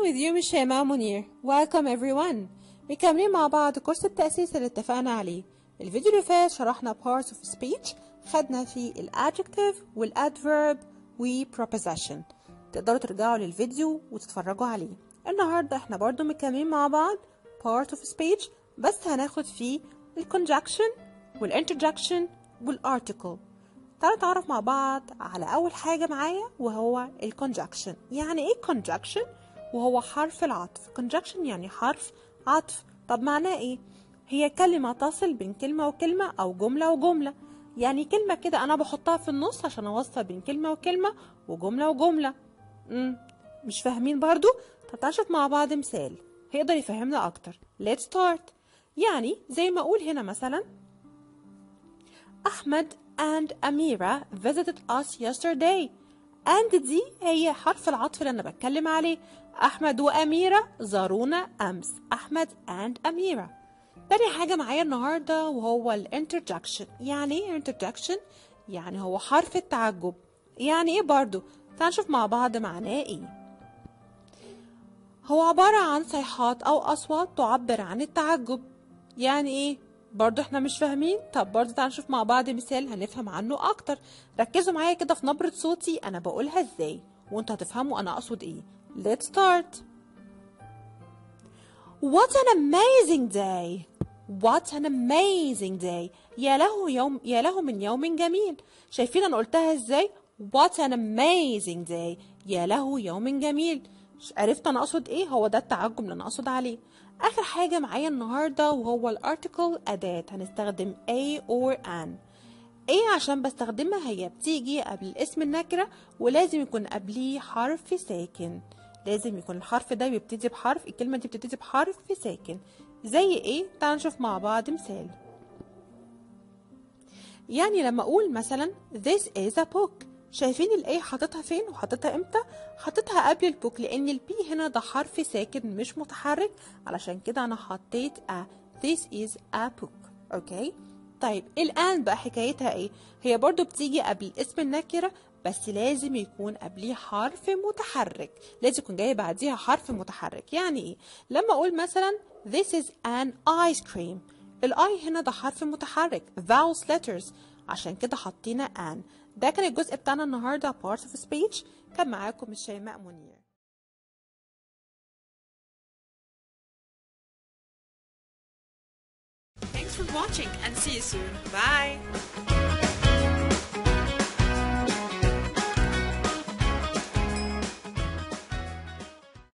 with you مش شيماء منير Welcome everyone مكملين مع بعض كورس التأسيس اللي اتفقنا عليه الفيديو اللي فات شرحنا parts of speech خدنا فيه ال adjective وال adverb و preposition تقدروا ترجعوا للفيديو وتتفرجوا عليه النهاردة احنا برضو مكملين مع بعض part of speech بس هناخد فيه ال conjunction وال interjection وال article تعالوا نتعرف مع بعض على أول حاجة معايا وهو ال conjunction يعني إيه conjunction؟ وهو حرف العطف conjunction يعني حرف عطف طب معناه إيه؟ هي كلمة تصل بين كلمة وكلمة أو جملة وجملة يعني كلمة كده أنا بحطها في النص عشان أوصل بين كلمة وكلمة وجملة وجملة مم. مش فاهمين برضو؟ طب تعالوا نشوف مع بعض مثال هيقدر يفهمنا أكتر let's start يعني زي ما أقول هنا مثلا أحمد and Amira visited us yesterday and دي هي حرف العطف اللي أنا بتكلم عليه أحمد وأميرة زارونا أمس أحمد and أميرة تاني حاجة معايا النهاردة وهو ال interjection يعني ايه interjection؟ يعني هو حرف التعجب يعني ايه برضو؟ تعال نشوف مع بعض معناه ايه هو عبارة عن صيحات أو أصوات تعبر عن التعجب يعني ايه؟ برضو احنا مش فاهمين طب برضو تعال نشوف مع بعض مثال هنفهم عنه اكتر ركزوا معايا كده في نبرة صوتي انا بقولها ازاي وانتوا هتفهموا انا اقصد ايه let's start what an amazing day what an amazing day يا له يوم يا له من يوم جميل شايفين انا قلتها ازاي what an amazing day يا له يوم جميل عرفت انا اقصد ايه هو ده التعجب اللي انا اقصد عليه اخر حاجه معايا النهارده وهو الارتكل اداه هنستخدم a or an ايه عشان بستخدمها هي بتيجي قبل اسم النكره ولازم يكون قبليه حرف ساكن لازم يكون الحرف ده بيبتدي بحرف الكلمه دي بتبتدي بحرف ساكن زي ايه تعال نشوف مع بعض مثال يعني لما اقول مثلا this is a book شايفين الايه حاططها فين وحاططها امتى حاططها قبل البوك لان البي هنا ده حرف ساكن مش متحرك علشان كده انا حطيت a this is a book اوكي طيب الان بقى حكايتها ايه هي برضو بتيجي قبل اسم النكره بس لازم يكون قبليه حرف متحرك لازم يكون جاي بعديها حرف متحرك يعني ايه لما اقول مثلا this is an ice cream الاي هنا ده حرف متحرك vowels letters عشان كده حطينا an ده كان الجزء بتاعنا النهارده parts of speech كان معاكم الشيماء منير Thanks for watching and see you soon. Bye!